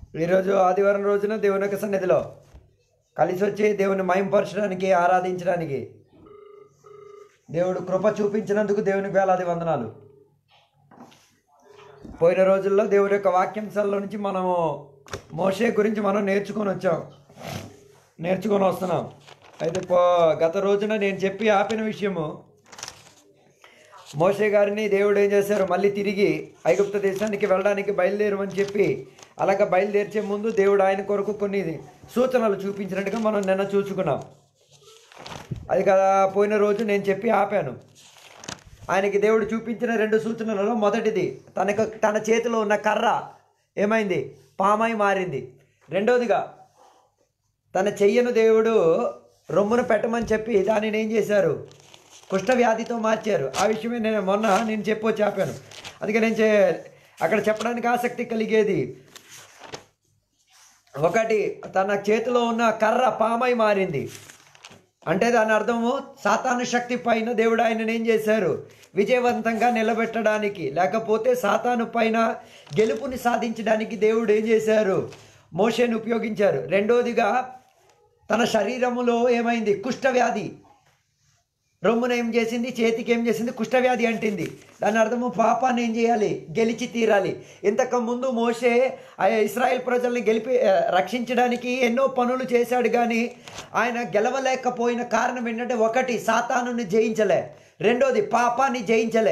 ఈరోజు ఆదివారం రోజున దేవుని యొక్క సన్నిధిలో కలిసి వచ్చి దేవుని మయంపరచడానికి ఆరాధించడానికి దేవుడు కృప చూపించినందుకు దేవునికి వేలాది వందనాలు పోయిన రోజుల్లో దేవుడి యొక్క వాక్యాంశాల్లో నుంచి మనము మోషే గురించి మనం నేర్చుకొని వచ్చాం నేర్చుకొని వస్తున్నాం అయితే పో గత రోజున నేను చెప్పి ఆపిన విషయము మోషే గారిని దేవుడు ఏం చేశారు మళ్ళీ తిరిగి ఐగుప్త దేశానికి వెళ్ళడానికి బయలుదేరమని చెప్పి అలాగ బయలుదేర్చే ముందు దేవుడు ఆయన కొరకు కొన్ని సూచనలు చూపించినట్టుగా మనం నిన్న చూసుకున్నాం అది కదా పోయిన రోజు నేను చెప్పి ఆపాను ఆయనకి దేవుడు చూపించిన రెండు సూచనలలో మొదటిది తనకు తన చేతిలో ఉన్న కర్ర ఏమైంది పామై మారింది రెండోదిగా తన చెయ్యను దేవుడు రొమ్మును పెట్టమని చెప్పి దానిని ఏం చేశారు కుష్ఠవ్యాధితో మార్చారు ఆ విషయమే నేను మొన్న నేను చెప్పో చెప్పాను అందుకే నేను చే అక్కడ చెప్పడానికి ఆసక్తి కలిగేది ఒకటి తన చేతిలో ఉన్న కర్ర పామై మారింది అంటే దాని అర్థము సాతాను శక్తి పైన దేవుడు ఆయనను ఏం చేశారు విజయవంతంగా నిలబెట్టడానికి లేకపోతే సాతాను పైన గెలుపుని సాధించడానికి దేవుడు ఏం చేశారు మోషేని ఉపయోగించారు రెండోదిగా తన శరీరములో ఏమైంది కుష్ఠవ్యాధి రొమ్మున ఏం చేసింది చేతికి ఏం చేసింది కుష్ఠవ్యాధి అంటింది దాని అర్థము పాపాన్ని ఏం చేయాలి గెలిచి తీరాలి ఇంతకు ముందు మోసే ఆ ఇస్రాయేల్ ప్రజల్ని గెలిపి ఆ, రక్షించడానికి ఎన్నో పనులు చేశాడు కానీ ఆయన గెలవలేకపోయిన కారణం ఏంటంటే ఒకటి సాతానుని జయించలే రెండోది పాపాన్ని జయించలే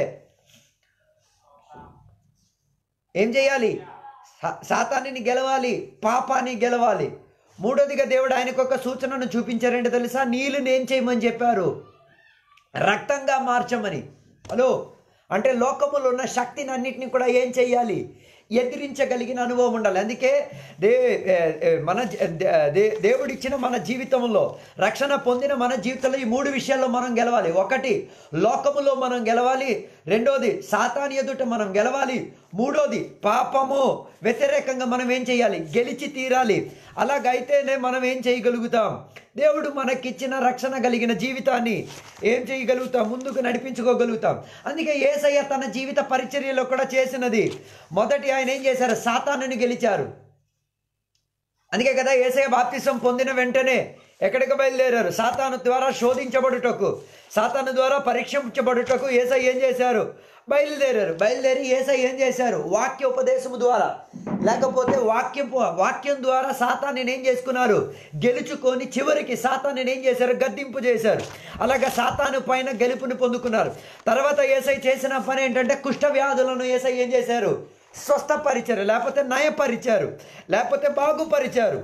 ఏం చేయాలి సా- సాతానిని గెలవాలి పాపాన్ని గెలవాలి మూడోదిగా దేవుడు ఆయనకు ఒక సూచనను చూపించారంటే తెలుసా నీళ్ళని ఏం చేయమని చెప్పారు రక్తంగా మార్చమని హలో అంటే లోకములో ఉన్న శక్తిని అన్నిటిని కూడా ఏం చేయాలి ఎదిరించగలిగిన అనుభవం ఉండాలి అందుకే దే ఏ, ఏ, మన జ- దే- దే- దేవుడిచ్చిన మన జీవితంలో రక్షణ పొందిన మన జీవితంలో ఈ మూడు విషయాల్లో మనం గెలవాలి ఒకటి లోకములో మనం గెలవాలి రెండోది సాతాని ఎదుట మనం గెలవాలి మూడోది పాపము వ్యతిరేకంగా మనం ఏం చేయాలి గెలిచి తీరాలి అలాగైతేనే మనం ఏం చేయగలుగుతాం దేవుడు మనకిచ్చిన రక్షణ కలిగిన జీవితాన్ని ఏం చేయగలుగుతాం ముందుకు నడిపించుకోగలుగుతాం అందుకే ఏసయ్య తన జీవిత పరిచర్యలో కూడా చేసినది మొదటి ఆయన ఏం చేశారు సాతానుని గెలిచారు అందుకే కదా ఏసయ్య బాప్తిసం పొందిన వెంటనే ఎక్కడికి బయలుదేరారు సాతాను ద్వారా శోధించబడుటకు సాతాను ద్వారా పరీక్షించబడుటకు ఏసై ఏం చేశారు బయలుదేరారు బయలుదేరి ఏసై ఏం చేశారు వాక్య ఉపదేశము ద్వారా లేకపోతే వాక్యం వాక్యం ద్వారా సాతాన్ని ఏం చేసుకున్నారు గెలుచుకొని చివరికి సాతాన్ని ఏం చేశారు గద్దింపు చేశారు అలాగే సాతాను పైన గెలుపుని పొందుకున్నారు తర్వాత ఏసై చేసిన పని ఏంటంటే కుష్ఠ వ్యాధులను ఏసై ఏం చేశారు స్వస్థపరిచారు లేకపోతే నయపరిచారు లేకపోతే బాగుపరిచారు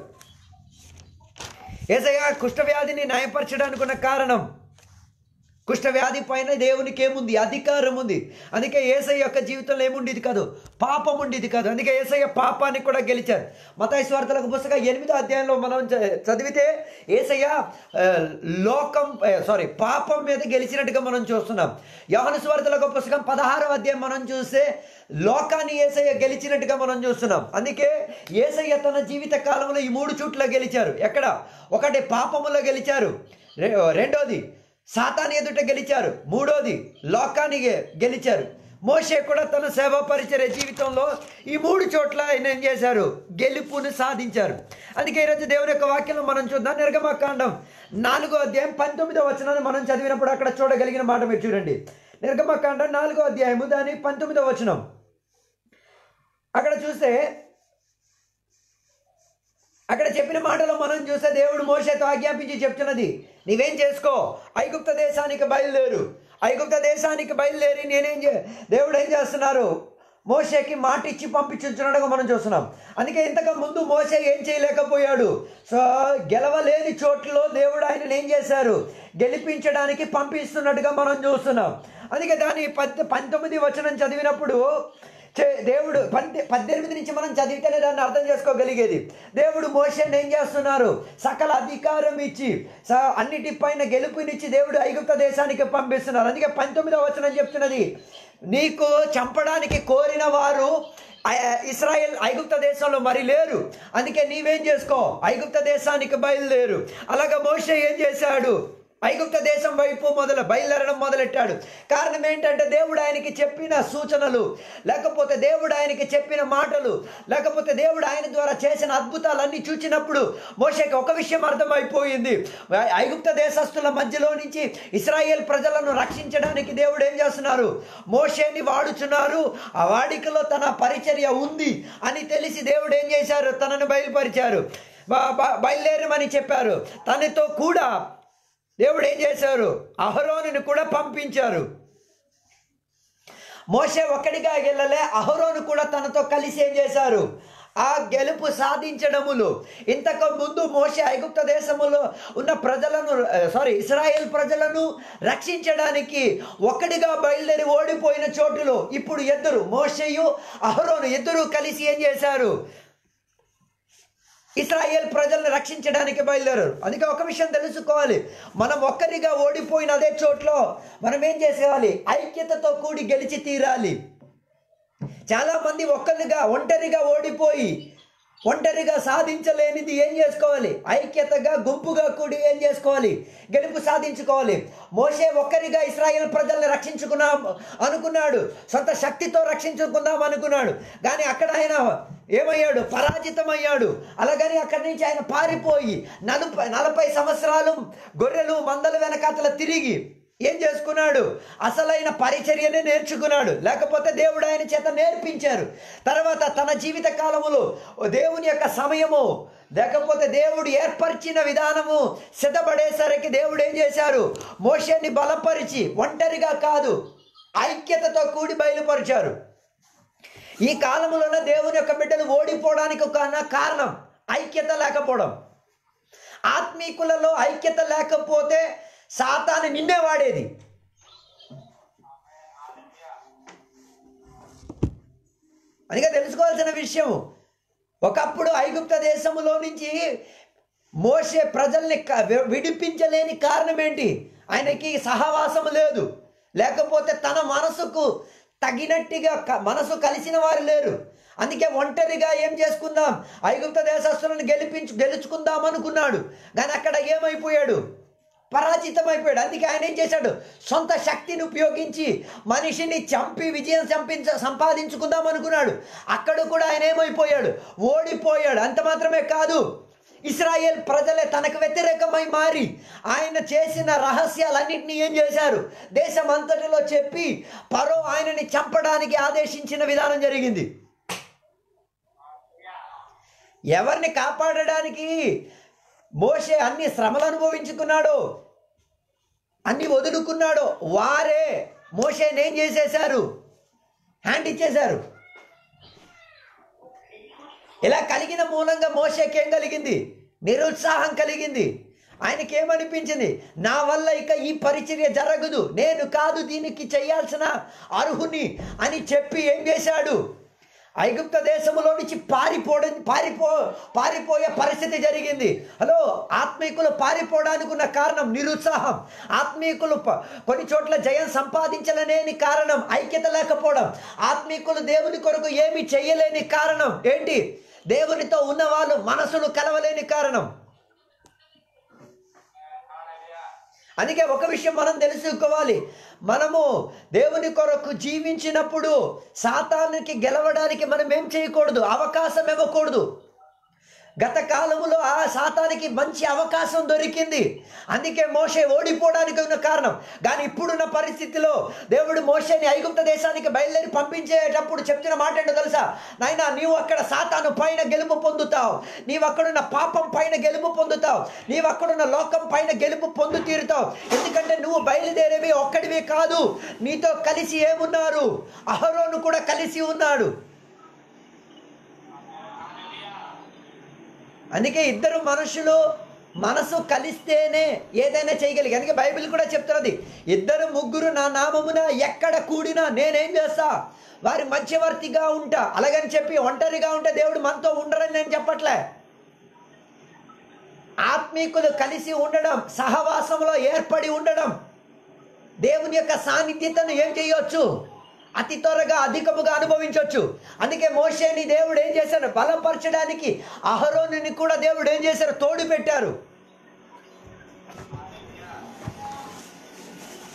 ఏసయ్య కుష్ఠవ్యాధిని నయపరచడానికి ఉన్న కారణం కుష్ఠవ్యాధి పైన దేవునికి ఏముంది అధికారం ఉంది అందుకే ఏసయ్య యొక్క జీవితంలో ఏముండేది కాదు పాపం ఉండేది కాదు అందుకే ఏసయ్య పాపాన్ని కూడా గెలిచారు మతైస్వార్థలకు పుస్తకం ఎనిమిదో అధ్యాయంలో మనం చ- చదివితే ఏసయ్య ఆ, లోకం సారీ పాపం మీద గెలిచినట్టుగా మనం చూస్తున్నాం యోహన స్వార్థలకు పుస్తకం పదహారో అధ్యాయం మనం చూస్తే లోకాన్ని ఏసయ్య గెలిచినట్టుగా మనం చూస్తున్నాం అందుకే ఏసయ్య తన జీవిత కాలంలో ఈ మూడు చుట్ల గెలిచారు ఎక్కడ ఒకటి పాపములో గెలిచారు రె- రెండోది సాతాని ఎదుట గెలిచారు మూడోది లోకాన్ని గె- గెలిచారు మోషే కూడా తన సేవా పరిచర్య జీవితంలో ఈ మూడు చోట్ల ఆయన ఏం చేశారు గెలుపుని సాధించారు అందుకే ఈరోజు దేవుని యొక్క వాక్యంలో మనం చూద్దాం నిర్గమకాండం నాలుగో అధ్యాయం పంతొమ్మిదో వచనాన్ని మనం చదివినప్పుడు అక్కడ చూడగలిగిన మాట మీరు చూడండి నిర్గమకాండం నాలుగో అధ్యాయము దాని పంతొమ్మిదో వచనం అక్కడ చూస్తే అక్కడ చెప్పిన మాటలో మనం చూస్తే దేవుడు మోషేతో ఆజ్ఞాపించి చెప్తున్నది నీవేం చేసుకో ఐగుప్త దేశానికి బయలుదేరు ఐగుప్త దేశానికి బయలుదేరి నేనేం చే దేవుడు ఏం చేస్తున్నారు మోషేకి మాట ఇచ్చి పంపించున్నట్టుగా మనం చూస్తున్నాం అందుకే ఇంతకు ముందు మోసే ఏం చేయలేకపోయాడు సో గెలవలేని చోట్లలో దేవుడు ఆయనను ఏం చేశారు గెలిపించడానికి పంపిస్తున్నట్టుగా మనం చూస్తున్నాం అందుకే దాని పద్ పంతొమ్మిది వచనం చదివినప్పుడు చే- దేవుడు పద్దె పద్దెనిమిది నుంచి మనం చదివితేనే దాన్ని అర్థం చేసుకోగలిగేది దేవుడు మోషని ఏం చేస్తున్నారు సకల అధికారం ఇచ్చి స- అన్నిటిపైన గెలుపునిచ్చి దేవుడు ఐగుప్త దేశానికి పంపిస్తున్నారు అందుకే పంతొమ్మిదవ వచనం చెప్తున్నది నీకు చంపడానికి కోరిన వారు ఆ- ఇస్రాయేల్ ఐగుప్త దేశంలో మరి లేరు అందుకే నీవేం చేసుకో ఐగుప్త దేశానికి బయలుదేరు అలాగ మోషే ఏం చేశాడు ఐగుప్త దేశం వైపు మొదలు బయలుదేరడం మొదలెట్టాడు కారణం ఏంటంటే దేవుడు ఆయనకి చెప్పిన సూచనలు లేకపోతే దేవుడు ఆయనకి చెప్పిన మాటలు లేకపోతే దేవుడు ఆయన ద్వారా చేసిన అద్భుతాలన్నీ చూచినప్పుడు మోషకి ఒక విషయం అర్థమైపోయింది ఐగుప్త దేశస్తుల మధ్యలో నుంచి ఇస్రాయేల్ ప్రజలను రక్షించడానికి దేవుడు ఏం చేస్తున్నారు మోషేని వాడుచున్నారు ఆ వాడికలో తన పరిచర్య ఉంది అని తెలిసి దేవుడు ఏం చేశారు తనను బయలుపరిచారు బ- బ- బయలుదేరమని చెప్పారు తనతో కూడా దేవుడు ఏం చేశారు అహరోనుని కూడా పంపించారు మోషే ఒక్కడిగా వెళ్ళలే అహరోను కూడా తనతో కలిసి ఏం చేశారు ఆ గెలుపు సాధించడములు ఇంతకు ముందు మోషే ఐగుప్త దేశములో ఉన్న ప్రజలను సారీ ఇస్రాయేల్ ప్రజలను రక్షించడానికి ఒక్కడిగా బయలుదేరి ఓడిపోయిన చోటులో ఇప్పుడు ఇద్దరు మోషేయు అహరోను ఇద్దరు కలిసి ఏం చేశారు ఇస్రాయేల్ ప్రజల్ని రక్షించడానికి బయలుదేరారు అందుకే ఒక విషయం తెలుసుకోవాలి మనం ఒక్కరిగా ఓడిపోయిన అదే చోట్లో మనం ఏం చేసేయాలి ఐక్యతతో కూడి గెలిచి తీరాలి చాలా మంది ఒక్కరిగా ఒంటరిగా ఓడిపోయి ఒంటరిగా సాధించలేనిది ఏం చేసుకోవాలి ఐక్యతగా గుంపుగా కూడి ఏం చేసుకోవాలి గెలుపు సాధించుకోవాలి మోసే ఒక్కరిగా ఇస్రాయేల్ ప్రజల్ని రక్షించుకున్నాం అనుకున్నాడు సొంత శక్తితో రక్షించుకుందాం అనుకున్నాడు కానీ అక్కడ ఆయన ఏమయ్యాడు పరాజితమయ్యాడు అలాగని అక్కడి నుంచి ఆయన పారిపోయి నలభై నలభై సంవత్సరాలు గొర్రెలు మందల వెనకాతల తిరిగి ఏం చేసుకున్నాడు అసలైన పరిచర్యనే నేర్చుకున్నాడు లేకపోతే దేవుడు ఆయన చేత నేర్పించారు తర్వాత తన జీవిత కాలములో దేవుని యొక్క సమయము లేకపోతే దేవుడు ఏర్పరిచిన విధానము సిద్ధపడేసరికి దేవుడు ఏం చేశారు మోషేని బలపరిచి ఒంటరిగా కాదు ఐక్యతతో కూడి బయలుపరిచారు ఈ కాలంలోనే దేవుని యొక్క బిడ్డలు ఓడిపోవడానికి ఒక కారణం ఐక్యత లేకపోవడం ఆత్మీకులలో ఐక్యత లేకపోతే సాతాను నిన్నే వాడేది అందుకే తెలుసుకోవాల్సిన విషయం ఒకప్పుడు ఐగుప్త దేశములో నుంచి మోసే ప్రజల్ని క- వి- విడిపించలేని కారణం ఏంటి ఆయనకి సహవాసము లేదు లేకపోతే తన మనసుకు తగినట్టుగా క- మనసు కలిసిన వారు లేరు అందుకే ఒంటరిగా ఏం చేసుకుందాం ఐగుప్త దేశస్తులను గెలిపించు గెలుచుకుందాం అనుకున్నాడు కానీ అక్కడ ఏమైపోయాడు పరాజితమైపోయాడు అందుకే ఆయన ఏం చేశాడు సొంత శక్తిని ఉపయోగించి మనిషిని చంపి విజయం చంపించ సంపాదించుకుందాం అనుకున్నాడు అక్కడ కూడా ఆయన ఏమైపోయాడు ఓడిపోయాడు అంత మాత్రమే కాదు ఇస్రాయేల్ ప్రజలే తనకు వ్యతిరేకమై మారి ఆయన చేసిన రహస్యాలన్నింటినీ ఏం చేశారు దేశం అంతటిలో చెప్పి పరో ఆయనని చంపడానికి ఆదేశించిన విధానం జరిగింది ఎవరిని కాపాడడానికి మోషే అన్ని శ్రమలు అనుభవించుకున్నాడో అన్ని వదులుకున్నాడో వారే మోషేని ఏం చేసేశారు హ్యాండ్ ఇచ్చేశారు ఇలా కలిగిన మూలంగా మోషేకి ఏం కలిగింది నిరుత్సాహం కలిగింది ఆయనకి ఏమనిపించింది నా వల్ల ఇక ఈ పరిచర్య జరగదు నేను కాదు దీనికి చేయాల్సిన అర్హుని అని చెప్పి ఏం చేశాడు ఐగుప్త దేశంలో నుంచి పారిపోవడం పారిపో పారిపోయే పరిస్థితి జరిగింది హలో ఆత్మీకులు పారిపోవడానికి ఉన్న కారణం నిరుత్సాహం ఆత్మీకులు ప- కొన్ని చోట్ల జయం సంపాదించలేని కారణం ఐక్యత లేకపోవడం ఆత్మీకులు దేవుని కొరకు ఏమి చేయలేని కారణం ఏంటి దేవునితో ఉన్నవాళ్ళు మనసులు కలవలేని కారణం అందుకే ఒక విషయం మనం తెలుసుకోవాలి మనము దేవుని కొరకు జీవించినప్పుడు సాతానికి గెలవడానికి మనం ఏం చేయకూడదు అవకాశం ఇవ్వకూడదు గత కాలములో ఆ సాతానికి మంచి అవకాశం దొరికింది అందుకే మోషే ఓడిపోవడానికి ఉన్న కారణం కానీ ఇప్పుడున్న పరిస్థితిలో దేవుడు మోషేని ఐగుప్త దేశానికి బయలుదేరి పంపించేటప్పుడు చెప్తున్న మాట ఏంటో తెలుసా నాయనా నీవు అక్కడ సాతాను పైన గెలుపు పొందుతావు నీవు అక్కడున్న పాపం పైన గెలుపు పొందుతావు నీవు అక్కడున్న లోకం పైన గెలుపు పొందు తీరుతావు ఎందుకంటే నువ్వు బయలుదేరేవి ఒక్కడివి కాదు నీతో కలిసి ఏమున్నారు అహరోను కూడా కలిసి ఉన్నాడు అందుకే ఇద్దరు మనుషులు మనసు కలిస్తేనే ఏదైనా చేయగలిగి అందుకే బైబిల్ కూడా చెప్తున్నది ఇద్దరు ముగ్గురు నా నామమున ఎక్కడ కూడినా నేనేం చేస్తా వారి మధ్యవర్తిగా ఉంటా అలాగని చెప్పి ఒంటరిగా ఉంటే దేవుడు మనతో ఉండరని నేను చెప్పట్లే ఆత్మీకులు కలిసి ఉండడం సహవాసంలో ఏర్పడి ఉండడం దేవుని యొక్క సాన్నిధ్యతను ఏం చేయొచ్చు అతి త్వరగా అధికముగా అనుభవించవచ్చు అందుకే మోషేని దేవుడు ఏం చేశాడు బలపరచడానికి అహరోనుని కూడా దేవుడు ఏం చేశారు తోడు పెట్టారు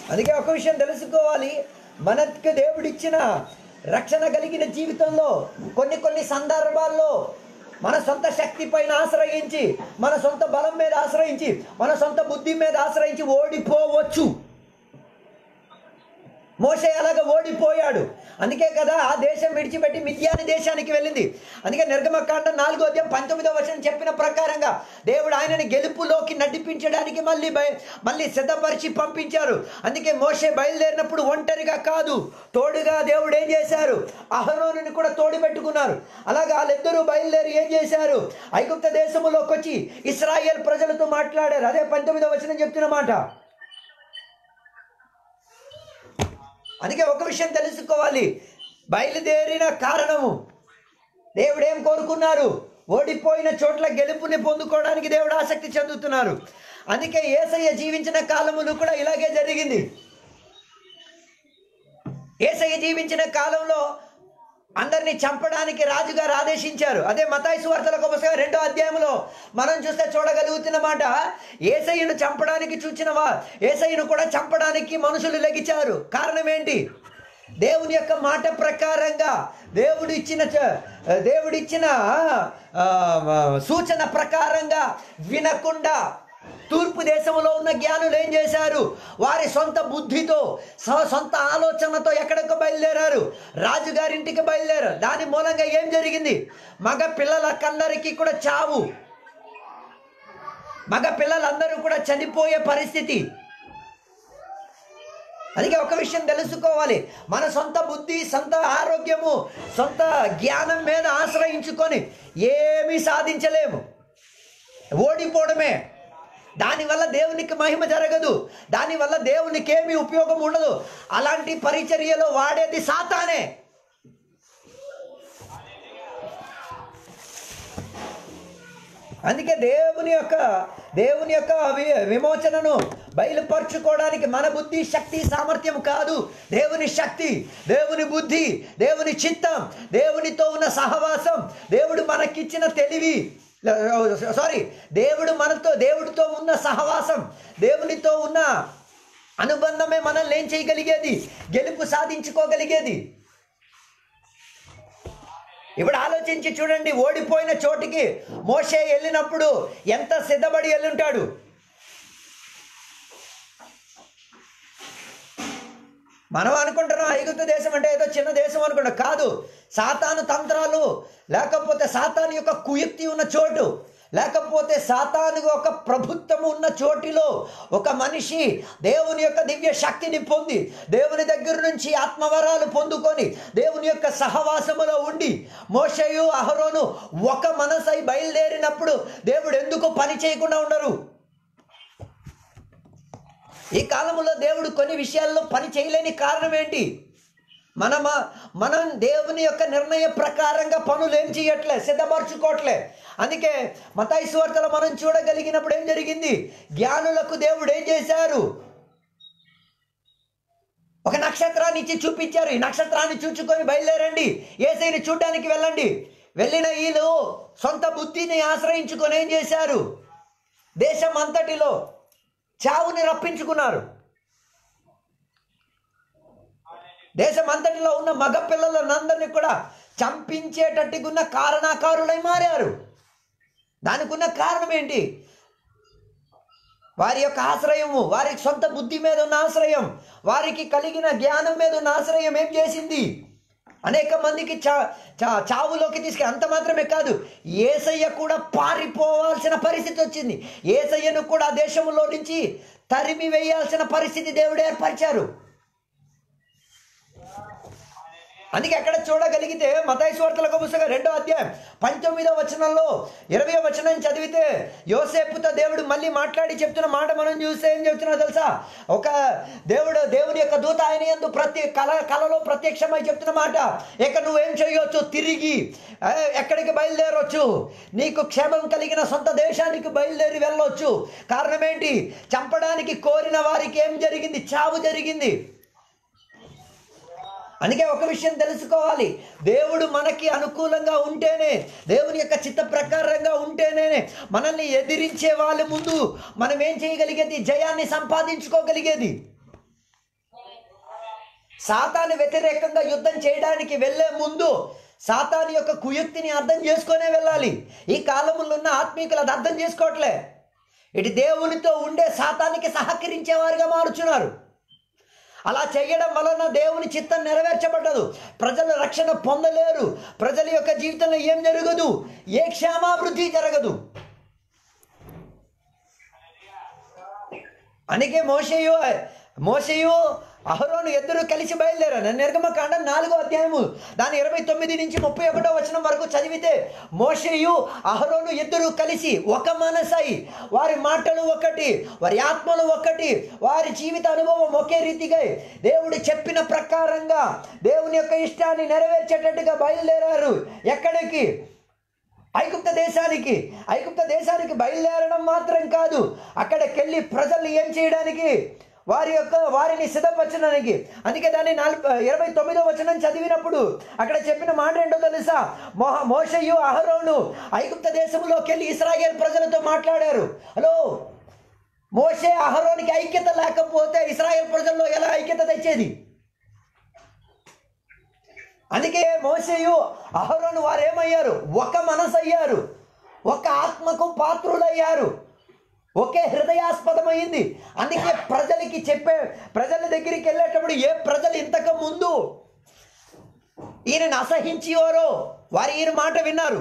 అందుకే ఒక విషయం తెలుసుకోవాలి మనకు దేవుడిచ్చిన రక్షణ కలిగిన జీవితంలో కొన్ని కొన్ని సందర్భాల్లో మన సొంత శక్తి పైన ఆశ్రయించి మన సొంత బలం మీద ఆశ్రయించి మన సొంత బుద్ధి మీద ఆశ్రయించి ఓడిపోవచ్చు మోసే అలాగ ఓడిపోయాడు అందుకే కదా ఆ దేశం విడిచిపెట్టి మిథ్యాని దేశానికి వెళ్ళింది అందుకే నిర్గమకాండ నాలుగో అధ్యాయం పంతొమ్మిదో వచనం చెప్పిన ప్రకారంగా దేవుడు ఆయనని గెలుపులోకి నడిపించడానికి మళ్ళీ బయ మళ్ళీ సిద్ధపరిచి పంపించారు అందుకే మోసే బయలుదేరినప్పుడు ఒంటరిగా కాదు తోడుగా దేవుడు ఏం చేశారు అహరోనుని కూడా తోడు పెట్టుకున్నారు అలాగా వాళ్ళిద్దరూ బయలుదేరి ఏం చేశారు ఐగుప్త దేశములోకి వచ్చి ఇస్రాయేల్ ప్రజలతో మాట్లాడారు అదే పంతొమ్మిదో వచనం చెప్తున్న మాట అందుకే ఒక విషయం తెలుసుకోవాలి బయలుదేరిన కారణము దేవుడు ఏం కోరుకున్నారు ఓడిపోయిన చోట్ల గెలుపుని పొందుకోవడానికి దేవుడు ఆసక్తి చెందుతున్నారు అందుకే ఏసయ్య జీవించిన కాలములు కూడా ఇలాగే జరిగింది ఏసయ్య జీవించిన కాలంలో అందరినీ చంపడానికి రాజుగారు ఆదేశించారు అదే మతాయి సువార్తలకు పుస్తకం రెండో అధ్యాయంలో మనం చూస్తే చూడగలుగుతున్నమాట ఏసయ్యను చంపడానికి చూచినవా ఏసయ్యను కూడా చంపడానికి మనుషులు లెగిచారు కారణం ఏంటి దేవుని యొక్క మాట ప్రకారంగా దేవుడు ఇచ్చిన చ- దేవుడిచ్చిన ఆ, సూచన ప్రకారంగా వినకుండా తూర్పు దేశంలో ఉన్న జ్ఞానులు ఏం చేశారు వారి సొంత బుద్ధితో స- సొంత ఆలోచనతో ఎక్కడికి బయలుదేరారు రాజుగారింటికి బయలుదేరారు దాని మూలంగా ఏం జరిగింది మగ పిల్లలకందరికీ కూడా చావు మగ పిల్లలందరూ కూడా చనిపోయే పరిస్థితి అందుకే ఒక విషయం తెలుసుకోవాలి మన సొంత బుద్ధి సొంత ఆరోగ్యము సొంత జ్ఞానం మీద ఆశ్రయించుకొని ఏమీ సాధించలేము ఓడిపోవడమే దానివల్ల దేవునికి మహిమ జరగదు దానివల్ల దేవునికి ఏమీ ఉపయోగం ఉండదు అలాంటి పరిచర్యలో వాడేది సాతానే అందుకే దేవుని యొక్క దేవుని యొక్క వి- విమోచనను బయలుపరుచుకోవడానికి మన బుద్ధి శక్తి సామర్థ్యం కాదు దేవుని శక్తి దేవుని బుద్ధి దేవుని చిత్తం దేవునితో ఉన్న సహవాసం దేవుడు మనకిచ్చిన తెలివి సారీ దేవుడు మనతో దేవుడితో ఉన్న సహవాసం దేవునితో ఉన్న అనుబంధమే మనల్ని ఏం చేయగలిగేది గెలుపు సాధించుకోగలిగేది ఇప్పుడు ఆలోచించి చూడండి ఓడిపోయిన చోటికి మోషే వెళ్ళినప్పుడు ఎంత సిద్ధపడి వెళ్ళుంటాడు మనం అనుకుంటున్నాం ఐగుప్తు దేశం అంటే ఏదో చిన్న దేశం అనుకుంటాం కాదు సాతాను తంత్రాలు లేకపోతే సాతాను యొక్క కుయుక్తి ఉన్న చోటు లేకపోతే సాతాను ఒక ప్రభుత్వం ఉన్న చోటిలో ఒక మనిషి దేవుని యొక్క దివ్య శక్తిని పొంది దేవుని దగ్గర నుంచి ఆత్మవరాలు పొందుకొని దేవుని యొక్క సహవాసములో ఉండి మోషయు అహరోను ఒక మనసై బయలుదేరినప్పుడు దేవుడు ఎందుకు పని చేయకుండా ఉండరు ఈ కాలంలో దేవుడు కొన్ని విషయాల్లో పని చేయలేని కారణం ఏంటి మనమ మనం దేవుని యొక్క నిర్ణయ ప్రకారంగా పనులు ఏం చేయట్లే సిద్ధపరచుకోవట్లే అందుకే మతాయి సువార్తలో మనం చూడగలిగినప్పుడు ఏం జరిగింది జ్ఞానులకు దేవుడు ఏం చేశారు ఒక నక్షత్రాన్ని ఇచ్చి చూపించారు ఈ నక్షత్రాన్ని చూచుకొని బయలుదేరండి ఏసైని చూడడానికి వెళ్ళండి వెళ్ళిన వీళ్ళు సొంత బుద్ధిని ఆశ్రయించుకొని ఏం చేశారు దేశం అంతటిలో చావుని రప్పించుకున్నారు దేశం అంతటిలో ఉన్న మగ పిల్లలందరినీ కూడా చంపించేటట్టుకున్న కారణాకారులై మారారు దానికి ఉన్న కారణం ఏంటి వారి యొక్క ఆశ్రయము వారి సొంత బుద్ధి మీద ఉన్న ఆశ్రయం వారికి కలిగిన జ్ఞానం మీద ఉన్న ఆశ్రయం ఏం చేసింది అనేక మందికి చా చా చావులోకి తీసుకు అంత మాత్రమే కాదు ఏసయ్య కూడా పారిపోవాల్సిన పరిస్థితి వచ్చింది ఏసయ్యను కూడా ఆ దేశంలో నుంచి తరిమి వేయాల్సిన పరిస్థితి దేవుడు ఏర్పరిచారు అందుకే ఎక్కడ చూడగలిగితే మతాయి స్వార్థలకు పుస్తకం రెండో అధ్యాయం పంతొమ్మిదో వచనంలో ఇరవై వచనం చదివితే యోసేపుతో దేవుడు మళ్ళీ మాట్లాడి చెప్తున్న మాట మనం చూస్తే ఏం చెప్తున్నా తెలుసా ఒక దేవుడు దేవుని యొక్క దూత ఆయన ఎందు ప్రతి కళ కళలో ప్రత్యక్షమై చెప్తున్న మాట ఇక నువ్వేం చేయొచ్చు తిరిగి ఆ, ఎక్కడికి బయలుదేరొచ్చు నీకు క్షేమం కలిగిన సొంత దేశానికి బయలుదేరి వెళ్ళొచ్చు కారణం ఏంటి చంపడానికి కోరిన వారికి ఏం జరిగింది చావు జరిగింది అందుకే ఒక విషయం తెలుసుకోవాలి దేవుడు మనకి అనుకూలంగా ఉంటేనే దేవుని యొక్క చిత్త ప్రకారంగా ఉంటేనే మనల్ని ఎదిరించే వాళ్ళ ముందు మనం ఏం చేయగలిగేది జయాన్ని సంపాదించుకోగలిగేది సాతాను వ్యతిరేకంగా యుద్ధం చేయడానికి వెళ్ళే ముందు సాతాను యొక్క కుయుక్తిని అర్థం చేసుకొనే వెళ్ళాలి ఈ కాలంలో ఉన్న ఆత్మీకులు అది అర్థం చేసుకోవట్లే ఇటు దేవునితో ఉండే సాతానికి సహకరించేవారుగా మారుచున్నారు అలా చేయడం వలన దేవుని చిత్తం నెరవేర్చబడ్డదు ప్రజలు రక్షణ పొందలేరు ప్రజల యొక్క జీవితంలో ఏం జరగదు ఏ క్షేమాభివృద్ధి జరగదు అందుకే మోషయు మోషయు అహరోను ఇద్దరు కలిసి బయలుదేరారు నిర్గమకాండం నాలుగో అధ్యాయము దాని ఇరవై తొమ్మిది నుంచి ముప్పై ఒకటో వచనం వరకు చదివితే మోషయు అహరోను ఇద్దరు కలిసి ఒక మనసై వారి మాటలు ఒకటి వారి ఆత్మలు ఒకటి వారి జీవిత అనుభవం ఒకే రీతిగా దేవుడు చెప్పిన ప్రకారంగా దేవుని యొక్క ఇష్టాన్ని నెరవేర్చేటట్టుగా బయలుదేరారు ఎక్కడికి ఐగుప్త దేశానికి ఐగుప్త దేశానికి బయలుదేరడం మాత్రం కాదు అక్కడికెళ్ళి ప్రజల్ని ఏం చేయడానికి వారి యొక్క వారిని సిద్ధపరచడానికి అందుకే దాన్ని నాలుగు ఇరవై తొమ్మిదో వచనం చదివినప్పుడు అక్కడ చెప్పిన మాట ఏంటో తెలుసా మోహ మోషయు అహరోను ఐగుప్త దేశంలోకి వెళ్ళి ఇస్రాయేల్ ప్రజలతో మాట్లాడారు హలో మోషే అహరోనికి ఐక్యత లేకపోతే ఇస్రాయేల్ ప్రజల్లో ఎలా ఐక్యత తెచ్చేది అందుకే మోసేయు అహరోను వారు ఏమయ్యారు ఒక మనసు అయ్యారు ఒక ఆత్మకు పాత్రులయ్యారు ఒకే హృదయాస్పదమైంది అందుకే ప్రజలకి చెప్పే ప్రజల దగ్గరికి వెళ్ళేటప్పుడు ఏ ప్రజలు ఇంతకు ముందు ఈయనని అసహించేవారో వారు ఈయన మాట విన్నారు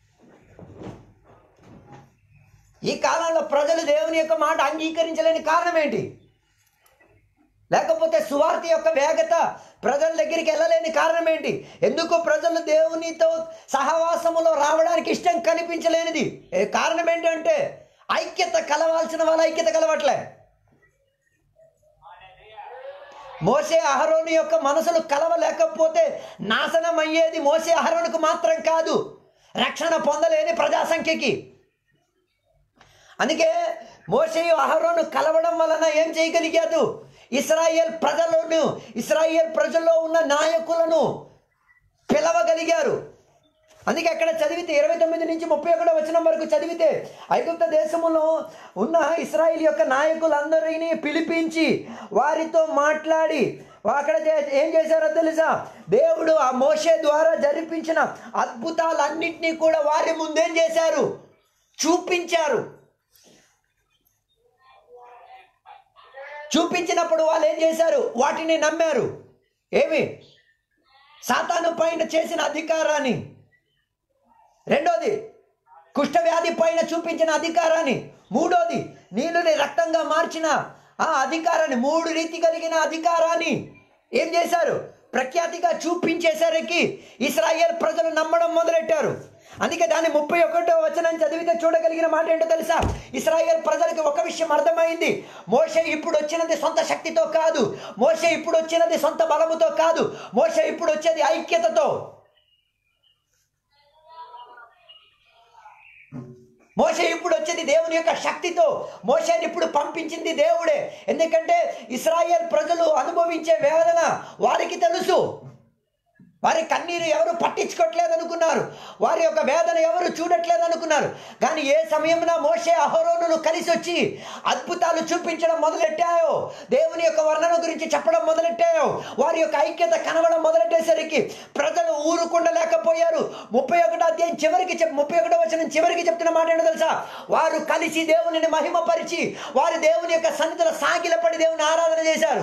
ఈ కాలంలో ప్రజలు దేవుని యొక్క మాట అంగీకరించలేని కారణం ఏంటి లేకపోతే సువార్త యొక్క వేగత ప్రజల దగ్గరికి వెళ్ళలేని కారణం ఏంటి ఎందుకు ప్రజలు దేవునితో సహవాసములో రావడానికి ఇష్టం కనిపించలేనిది ఏ కారణం ఏంటంటే ఐక్యత కలవాల్సిన వాళ్ళ ఐక్యత కలవట్లే మోసే అహరోను యొక్క మనసులు కలవలేకపోతే నాశనం అయ్యేది మోసే అహరోనుకు మాత్రం కాదు రక్షణ పొందలేని ప్రజాసంఖ్యకి అందుకే మోషేయు అహరోను కలవడం వలన ఏం చేయగలిగాడు ఇస్రాయేల్ ప్రజలను ఇస్రాయేల్ ప్రజల్లో ఉన్న నాయకులను పిలవగలిగారు అందుకే అక్కడ చదివితే ఇరవై తొమ్మిది నుంచి ముప్పై ఒకటో వచనం వరకు చదివితే ఐగుప్త దేశములో ఉన్న ఇస్రాయిల్ యొక్క నాయకులందరినీ పిలిపించి వారితో మాట్లాడి అక్కడ చే- ఏం చేశారో తెలుసా దేవుడు ఆ మోషే ద్వారా జరిపించిన అద్భుతాలన్నింటినీ కూడా వారి ముందేం చేశారు చూపించారు చూపించినప్పుడు వాళ్ళు ఏం చేశారు వాటిని నమ్మారు ఏమి సాతాను పైన చేసిన అధికారాన్ని రెండోది కుష్ఠవ్యాధి పైన చూపించిన అధికారాన్ని మూడోది నీళ్ళని రక్తంగా మార్చిన ఆ అధికారాన్ని మూడు రీతి కలిగిన అధికారాన్ని ఏం చేశారు ప్రఖ్యాతిగా చూపించేసరికి ఇస్రాయేల్ ప్రజలు నమ్మడం మొదలెట్టారు అందుకే దాన్ని ముప్పై ఒకటో వచనం చదివితే చూడగలిగిన మాట ఏంటో తెలుసా ఇస్రాయేల్ ప్రజలకు ఒక విషయం అర్థమైంది మోషే ఇప్పుడు వచ్చినది సొంత శక్తితో కాదు మోషే ఇప్పుడు వచ్చినది సొంత బలముతో కాదు మోషే ఇప్పుడు వచ్చేది ఐక్యతతో మోషే ఇప్పుడు వచ్చేది దేవుని యొక్క శక్తితో మోషేని ఇప్పుడు పంపించింది దేవుడే ఎందుకంటే ఇస్రాయేల్ ప్రజలు అనుభవించే వేదన వారికి తెలుసు వారి కన్నీరు ఎవరు పట్టించుకోవట్లేదు అనుకున్నారు వారి యొక్క వేదన ఎవరు చూడట్లేదు అనుకున్నారు కానీ ఏ సమయంలో మోషే అహరోనులు కలిసి వచ్చి అద్భుతాలు చూపించడం మొదలెట్టాయో దేవుని యొక్క వర్ణన గురించి చెప్పడం మొదలెట్టాయో వారి యొక్క ఐక్యత కనబడం మొదలెట్టేసరికి ప్రజలు ఊరుకుండలేకపోయారు ముప్పై ఒకటో అధ్యాయం చివరికి చెప్ ముప్పై ఒకటో వచ్చిన చివరికి చెప్తున్న మాట ఏంటో తెలుసా వారు కలిసి దేవునిని మహిమపరిచి వారి దేవుని యొక్క సన్నిధిలో సాగిలపడి దేవుని ఆరాధన చేశారు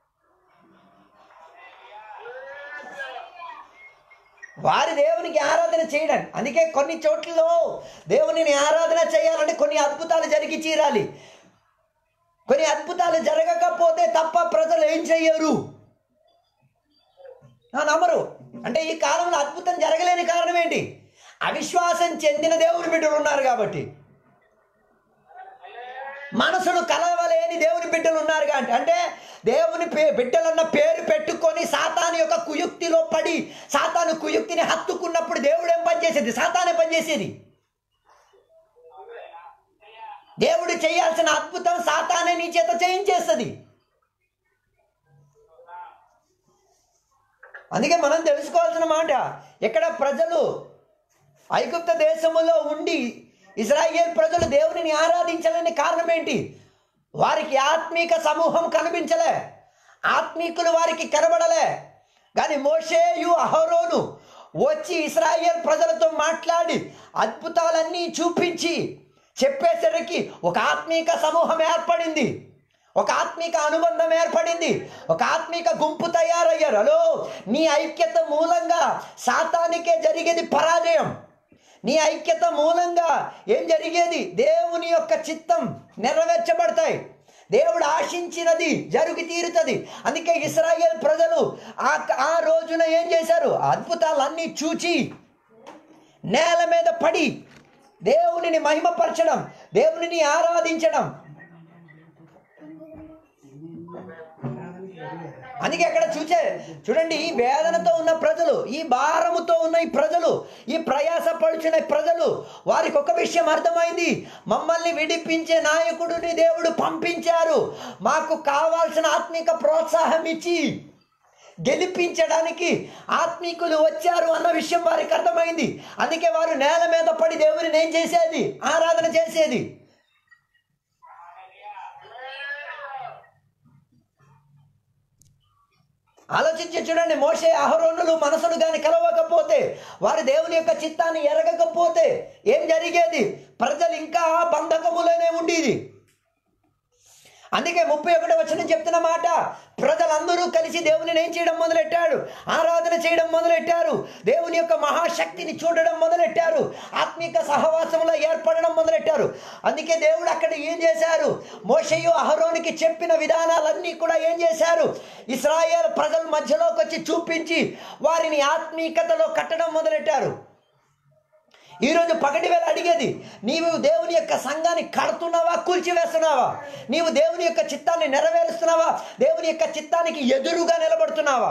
వారి దేవునికి ఆరాధన చేయడం అందుకే కొన్ని చోట్లలో దేవునిని ఆరాధన చేయాలంటే కొన్ని అద్భుతాలు జరిగి తీరాలి కొన్ని అద్భుతాలు జరగకపోతే తప్ప ప్రజలు ఏం చెయ్యరు ఆ, నమ్మరు అంటే ఈ కాలంలో అద్భుతం జరగలేని కారణం ఏంటి అవిశ్వాసం చెందిన దేవుని బిడ్డలు ఉన్నారు కాబట్టి మనసును కలవలేని దేవుని బిడ్డలు ఉన్నారు కాబట్టి అంటే దేవుని పే బిడ్డలన్న పేరు పెట్టుకొని సాతాను యొక్క కుయుక్తిలో పడి సాతాను కుయుక్తిని హత్తుకున్నప్పుడు దేవుడు ఏం పనిచేసేది సాతానే పనిచేసేది దేవుడు చేయాల్సిన అద్భుతం సాతానే నీ చేత చేయించేస్తుంది అందుకే మనం తెలుసుకోవాల్సిన మాట ఇక్కడ ప్రజలు ఐగుప్త దేశములో ఉండి ఇజ్రాయేల్ ప్రజలు దేవునిని ఆరాధించాలని కారణం ఏంటి వారికి ఆత్మీక సమూహం కనిపించలే ఆత్మీకులు వారికి కనబడలే కానీ మోషేయు అహరోను వచ్చి ఇస్రాయేల్ ప్రజలతో మాట్లాడి అద్భుతాలన్నీ చూపించి చెప్పేసరికి ఒక ఆత్మీక సమూహం ఏర్పడింది ఒక ఆత్మీక అనుబంధం ఏర్పడింది ఒక ఆత్మీక గుంపు తయారయ్యారు హలో నీ ఐక్యత మూలంగా సాతానికే జరిగేది పరాజయం నీ ఐక్యత మూలంగా ఏం జరిగేది దేవుని యొక్క చిత్తం నెరవేర్చబడతాయి దేవుడు ఆశించినది జరుగు తీరుతుంది అందుకే ఇస్రాయేల్ ప్రజలు ఆ ఆ రోజున ఏం చేశారు అద్భుతాలన్నీ చూచి నేల మీద పడి దేవునిని మహిమపరచడం దేవునిని ఆరాధించడం అందుకే అక్కడ చూచే చూడండి ఈ వేదనతో ఉన్న ప్రజలు ఈ భారముతో ఉన్న ఈ ప్రజలు ఈ ప్రయాసపడుచున్న ఈ ప్రజలు వారికి ఒక విషయం అర్థమైంది మమ్మల్ని విడిపించే నాయకుడిని దేవుడు పంపించారు మాకు కావాల్సిన ఆత్మిక ప్రోత్సాహం ఇచ్చి గెలిపించడానికి ఆత్మీకులు వచ్చారు అన్న విషయం వారికి అర్థమైంది అందుకే వారు నేల మీద పడి దేవుని ఏం చేసేది ఆరాధన చేసేది ఆలోచించి చూడండి మోసే అహరోనులు మనసులు కానీ కలవకపోతే వారు దేవుని యొక్క చిత్తాన్ని ఎరగకపోతే ఏం జరిగేది ప్రజలు ఇంకా బంధకములోనే ఉండేది అందుకే ముప్పై ఒకటి వచ్చిన చెప్తున్న మాట ప్రజలందరూ కలిసి దేవుని ఏం చేయడం మొదలెట్టాడు ఆరాధన చేయడం మొదలెట్టారు దేవుని యొక్క మహాశక్తిని చూడడం మొదలెట్టారు ఆత్మిక సహవాసంలో ఏర్పడడం మొదలెట్టారు అందుకే దేవుడు అక్కడ ఏం చేశారు మోషయు అహరోనికి చెప్పిన విధానాలన్నీ కూడా ఏం చేశారు ఇస్రాయేల్ ప్రజల మధ్యలోకి వచ్చి చూపించి వారిని ఆత్మీకతలో కట్టడం మొదలెట్టారు ఈరోజు పగటి వేళ అడిగేది నీవు దేవుని యొక్క సంఘాన్ని కడుతున్నావా కూల్చివేస్తున్నావా నీవు దేవుని యొక్క చిత్తాన్ని నెరవేరుస్తున్నావా దేవుని యొక్క చిత్తానికి ఎదురుగా నిలబడుతున్నావా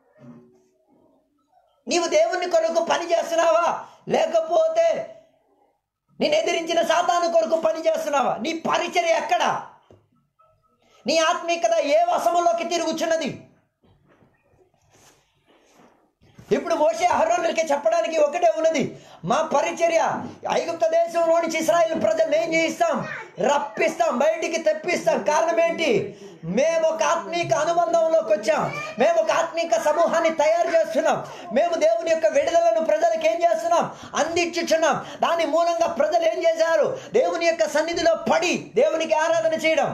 నీవు దేవుని కొరకు పని చేస్తున్నావా లేకపోతే నేను ఎదిరించిన సాతాను కొరకు పని చేస్తున్నావా నీ పరిచర్య ఎక్కడ నీ ఆత్మీయత ఏ వశములోకి తిరుగుచున్నది ఇప్పుడు మోసే అహరోనులకి చెప్పడానికి ఒకటే ఉన్నది మా పరిచర్య ఐగుప్త దేశంలో నుంచి ఇస్రాయిల్ ప్రజలు ఏం చేయిస్తాం రప్పిస్తాం బయటికి తెప్పిస్తాం కారణం ఏంటి మేము ఒక ఆత్మీక అనుబంధంలోకి వచ్చాం మేము ఒక ఆత్మీక సమూహాన్ని తయారు చేస్తున్నాం మేము దేవుని యొక్క విడుదలను ప్రజలకు ఏం చేస్తున్నాం అందించుచున్నాం దాని మూలంగా ప్రజలు ఏం చేశారు దేవుని యొక్క సన్నిధిలో పడి దేవునికి ఆరాధన చేయడం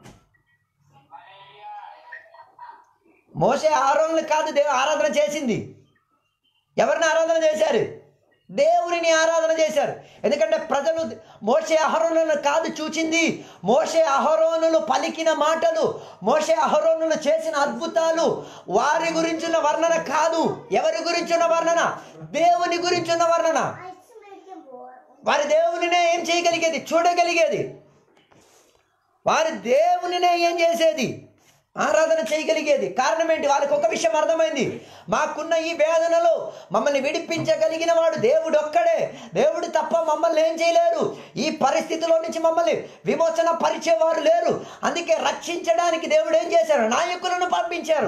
మోసే ఆరోహణలు కాదు దేవు ఆరాధన చేసింది ఎవరిని ఆరాధన చేశారు దేవునిని ఆరాధన చేశారు ఎందుకంటే ప్రజలు మోసే అహరోనులను కాదు చూచింది మోసే అహరోనులు పలికిన మాటలు మోసే అహరోనులు చేసిన అద్భుతాలు వారి గురించిన వర్ణన కాదు ఎవరి గురించిన వర్ణన దేవుని గురించిన వర్ణన వారి దేవునినే ఏం చేయగలిగేది చూడగలిగేది వారి దేవునినే ఏం చేసేది ఆరాధన చేయగలిగేది కారణం ఏంటి వాళ్ళకి ఒక విషయం అర్థమైంది మాకున్న ఈ వేదనలో మమ్మల్ని విడిపించగలిగిన వాడు దేవుడు ఒక్కడే దేవుడు తప్ప మమ్మల్ని ఏం చేయలేరు ఈ పరిస్థితిలో నుంచి మమ్మల్ని విమోచన పరిచేవారు లేరు అందుకే రక్షించడానికి దేవుడు ఏం చేశారు నాయకులను పంపించారు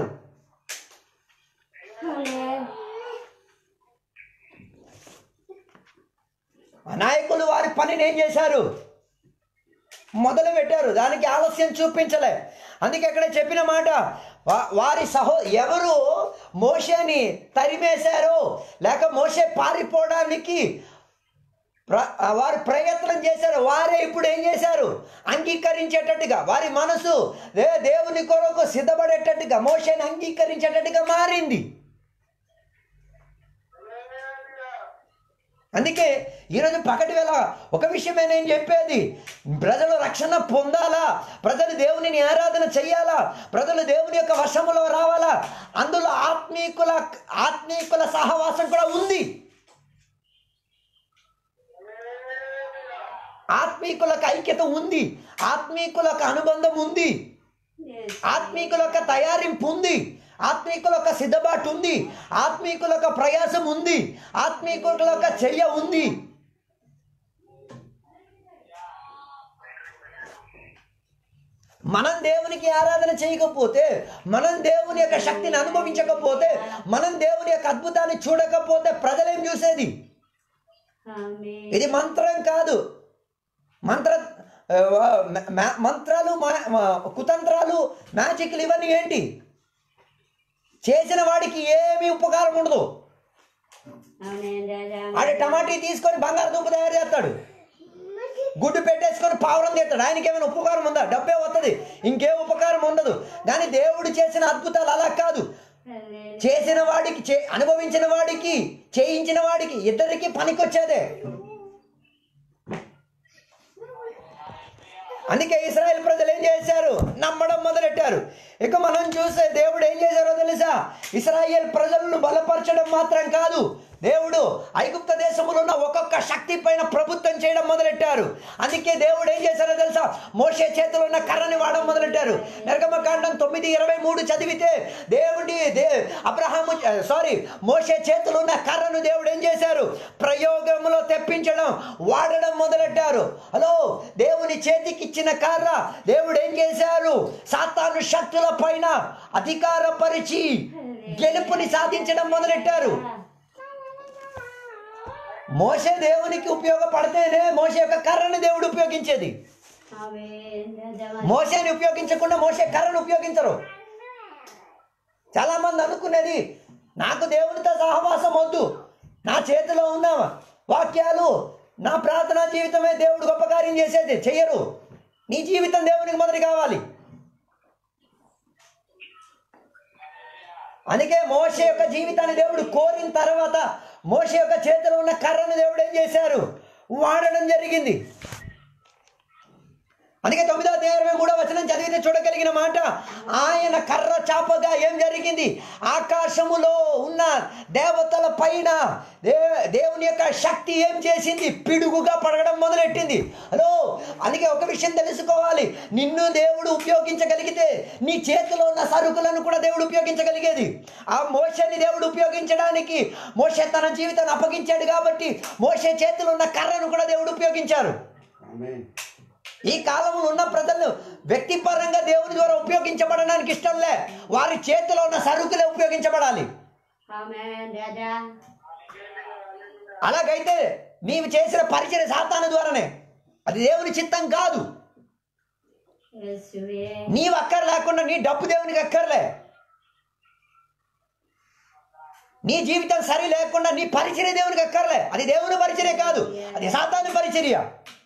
ఆ నాయకులు వారి పనిని ఏం చేశారు మొదలు పెట్టారు దానికి ఆలస్యం చూపించలే అందుకే అక్కడ చెప్పిన మాట వా- వారి సహో ఎవరు మోషేని తరిమేశారో లేక మోషే పారిపోవడానికి ప్ర- ఆ వారు ప్రయత్నం చేశారు వారే ఇప్పుడు ఏం చేశారు అంగీకరించేటట్టుగా వారి మనసు దే దేవుని కొరకు సిద్ధపడేటట్టుగా మోషేని అంగీకరించేటట్టుగా మారింది అందుకే ఈరోజు పగటి వేళ ఒక విషయమే నేను చెప్పేది ప్రజలు రక్షణ పొందాలా ప్రజలు దేవునిని ఆరాధన చెయ్యాలా ప్రజలు దేవుని యొక్క వశములో రావాలా అందులో ఆత్మీకుల ఆత్మీకుల సహవాసం కూడా ఉంది ఆత్మీకులకు ఐక్యత ఉంది ఆత్మీకులకు అనుబంధం ఉంది ఆత్మీకుల యొక్క తయారింపు ఉంది ఆత్మీకుల యొక్క సిద్ధబాటు ఉంది ఆత్మీకుల యొక్క ప్రయాసం ఉంది ఆత్మీకుల యొక్క చర్య ఉంది మనం దేవునికి ఆరాధన చేయకపోతే మనం దేవుని యొక్క శక్తిని అనుభవించకపోతే మనం దేవుని యొక్క అద్భుతాన్ని చూడకపోతే ప్రజలేం చూసేది ఆమేన్. ఇది మంత్రం కాదు మంత్ర ఆ, మ- మ- మంత్రాలు మా- మా- కుతంత్రాలు మ్యాజిక్లు ఇవన్నీ ఏంటి చేసిన వాడికి ఏమీ ఉపకారం ఉండదు ఆమేన్ రాజా ఆడు టమాటీ తీసుకొని బంగారు దుంప తయారు చేస్తాడు గుడ్డు పెట్టేసుకొని పావురం తీస్తాడు ఆయనకి ఏమైనా ఉపకారం ఉందా డబ్బే వస్తుంది ఇంకేం ఉపకారం ఉండదు కానీ దేవుడు చేసిన అద్భుతాలు అలా కాదు హల్లెలూయా చేసిన వాడికి చే అనుభవించిన వాడికి చేయించిన వాడికి ఇద్దరికి పనికొచ్చేదే అందుకే ఇస్రాయేల్ ప్రజలు ఏం చేశారు నమ్మడం మొదలెట్టారు ఇక మనం చూస్తే దేవుడు ఏం చేశారో తెలుసా ఇస్రాయేల్ ప్రజలను బలపరచడం మాత్రం కాదు దేవుడు ఐగుప్త దేశంలో ఉన్న ఒక్కొక్క శక్తి పైన ప్రభుత్వం చేయడం మొదలెట్టారు అందుకే దేవుడు ఏం చేశారో తెలుసా మోషే చేతిలో ఉన్న కర్రని వాడడం మొదలెట్టారు నిర్గమకాండం తొమ్మిది ఇరవై మూడు చదివితే దేవుడి దే అబ్రహాము సారీ మోషే చేతిలో ఉన్న కర్రను దేవుడు ఏం చేశారు ప్రయోగంలో తెప్పించడం వాడడం మొదలెట్టారు హలో దేవుని చేతికి ఇచ్చిన కర్ర దేవుడు ఏం చేశారు సాతాను శక్తుల పైన అధికారపరిచి గెలుపుని సాధించడం మొదలెట్టారు మోసే దేవునికి ఉపయోగపడితేనే మోసే యొక్క కర్రను దేవుడు ఉపయోగించేది ఆమేన్ రాజా మోసేని ఉపయోగించకుండా మోసే కర్రను ఉపయోగించరు చాలా మంది అనుకునేది నాకు దేవునితో సహవాసం వద్దు నా చేతిలో ఉన్న వాక్యాలు నా ప్రార్థనా జీవితమే దేవుడు గొప్ప కార్యం చేసేది చెయ్యరు నీ జీవితం దేవునికి మొదటి కావాలి అందుకే మోషే యొక్క జీవితాన్ని దేవుడు కోరిన తర్వాత మోషే యొక్క చేతిలో ఉన్న కర్రను దేవుడు ఏం చేశారు వాడడం జరిగింది అందుకే తొమ్మిదో అధ్యాయం ఇరవై మూడో వచనం చదివితే చూడగలిగిన మాట ఆయన కర్ర చాపగా ఏం జరిగింది ఆకాశములో ఉన్న దేవతల పైన దే దేవుని యొక్క శక్తి ఏం చేసింది పిడుగుగా పడగడం మొదలెట్టింది హలో అందుకే ఒక విషయం తెలుసుకోవాలి నిన్ను దేవుడు ఉపయోగించగలిగితే నీ చేతిలో ఉన్న సరుకులను కూడా దేవుడు ఉపయోగించగలిగేది ఆ మోషని దేవుడు ఉపయోగించడానికి మోషే తన జీవితాన్ని అప్పగించాడు కాబట్టి మోషే చేతిలో ఉన్న కర్రను కూడా దేవుడు ఉపయోగించారు Amen. ఈ కాలంలో ఉన్న ప్రజలు వ్యక్తిపరంగా దేవుని ద్వారా ఉపయోగించబడడానికి ఇష్టం లే వారి చేతిలో ఉన్న సరుకులే ఉపయోగించబడాలి ఆమేన్ రాజా అలాగైతే నీవు చేసిన పరిచయ సాతాను ద్వారానే అది దేవుని చిత్తం కాదు యేసువే నీవు అక్కర లేకుండా నీ డబ్బు దేవునికి అక్కర్లే నీ జీవితం సరి లేకుండా నీ పరిచర్య దేవునికి అక్కర్లే అది దేవుని పరిచర్య కాదు అది సాతాను పరిచర్య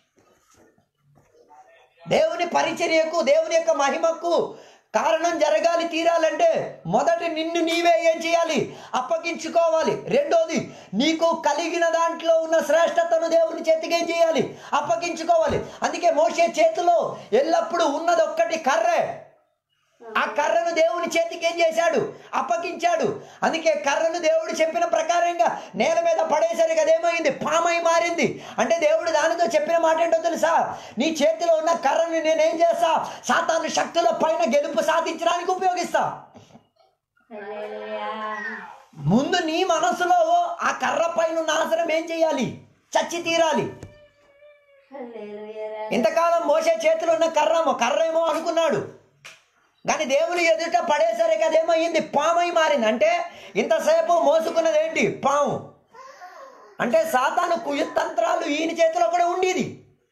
దేవుని పరిచర్యకు దేవుని యొక్క మహిమకు కారణం జరగాలి తీరాలంటే మొదటి నిన్ను నీవే ఏం చేయాలి అప్పగించుకోవాలి రెండోది నీకు కలిగిన దాంట్లో ఉన్న శ్రేష్టతను దేవుని చేతికి ఏం చేయాలి అప్పగించుకోవాలి అందుకే మోసే చేతిలో ఎల్లప్పుడూ ఉన్నది ఒక్కటి కర్రే ఆ కర్రను దేవుని చేతికి ఏం చేశాడు అప్పగించాడు అందుకే కర్రను దేవుడు చెప్పిన ప్రకారంగా నేల మీద పడేసరికి అదేమైంది పామై మారింది అంటే దేవుడు దానితో చెప్పిన మాట ఏంటో తెలుసా నీ చేతిలో ఉన్న కర్రను నేనేం చేస్తా సాతాను శక్తుల పైన గెలుపు సాధించడానికి ఉపయోగిస్తా హల్లెలూయా ముందు నీ మనసులో ఆ కర్ర పైన ఉన్న ఆసనం ఏం చేయాలి చచ్చి తీరాలి హల్లెలూయా రాజా ఇంతకాలం మోసే చేతిలో ఉన్న కర్రమో కర్రేమో అనుకున్నాడు కానీ దేవుని ఎదుట పడేసరికి అదేమయ్యింది పామై మారింది అంటే ఇంతసేపు మోసుకున్నది ఏంటి పాము అంటే సాతాను కుయుతంత్రాలు ఈయన చేతిలో కూడా ఉండేది